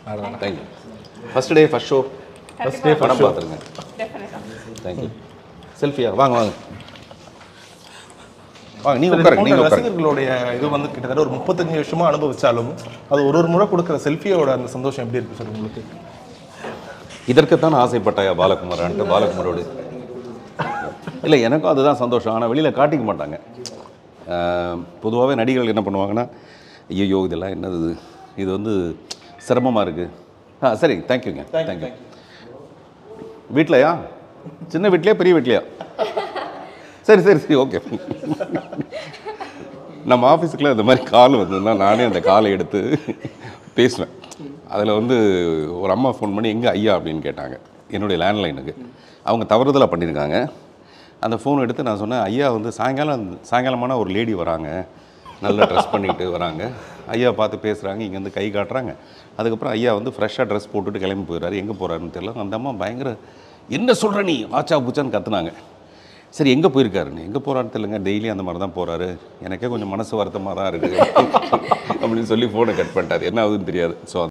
Thank you first day first show first day படம் பார்த்துருங்க thank you செல்ஃபியா வாங்க வாங்க வாங்க நீங்கள் உட்காருங்க நீங்கள் உட்காருங்க ரசிகர்களுடைய இது வந்து கிட்டத்தட்ட ஒரு முப்பத்தஞ்சு வருஷமா அனுபவிச்சாலும் அது ஒரு ஒரு முறை கொடுக்குற செல்ஃபியோட அந்த சந்தோஷம் எப்படி இருக்கு சார் உங்களுக்கு இதற்குத்தான் ஆசைப்பட்டாயா பாலகுமாரான்ட்டு பாலகுமாரோடு இல்லை எனக்கும் அதுதான் சந்தோஷம் ஆனால் வெளியில் காட்டிக்க மாட்டாங்க பொதுவாகவே நடிகர்கள் என்ன பண்ணுவாங்கன்னா ஐயோ இதெல்லாம் என்னது இது? இது வந்து சிரமமாக இருக்குது ஆ சரி தேங்க்யூங்க தேங்க்யூ வீட்லையா சின்ன வீட்லையா பெரிய வீட்லையா சரி சரி சரி ஓகே நம்ம ஆஃபீஸுக்குள்ள இந்த மாதிரி கால் வந்ததுன்னா நானே அந்த காலை எடுத்து பேசுவேன் அதில் வந்து ஒரு அம்மா ஃபோன் பண்ணி எங்கே ஐயா அப்படின்னு கேட்டாங்க என்னுடைய லேண்ட்லைனுக்கு அவங்க தவறுதலாக பண்ணியிருக்காங்க அந்த ஃபோன் எடுத்து நான் சொன்னேன் ஐயா வந்து சாயங்காலம் சாயங்காலமான ஒரு லேடி வராங்க நல்லா ட்ரெஸ் பண்ணிட்டு வராங்க ஐயா பார்த்து பேசுகிறாங்க இங்கேருந்து கை காட்டுறாங்க அதுக்கப்புறம் ஐயா வந்து ஃப்ரெஷ்ஷாக ட்ரெஸ் போட்டுட்டு கிளம்பி போயிடுறாரு எங்கே போகிறாருன்னு தெரியல அந்த அம்மா பயங்கர என்ன சொல்கிற நீ ஆச்சா பூச்சான்னு கத்துனாங்க சரி எங்கே போயிருக்காருன்னு எங்கே போகிறான்னு தெரியலங்க டெய்லி அந்த மாதிரி தான் போகிறாரு எனக்கே கொஞ்சம் மனசு வருத்தமாக தான் இருக்குது அப்படின்னு சொல்லி ஃபோனை கட் பண்ணிட்டாரு என்ன ஆகுதுன்னு தெரியாது ஸோ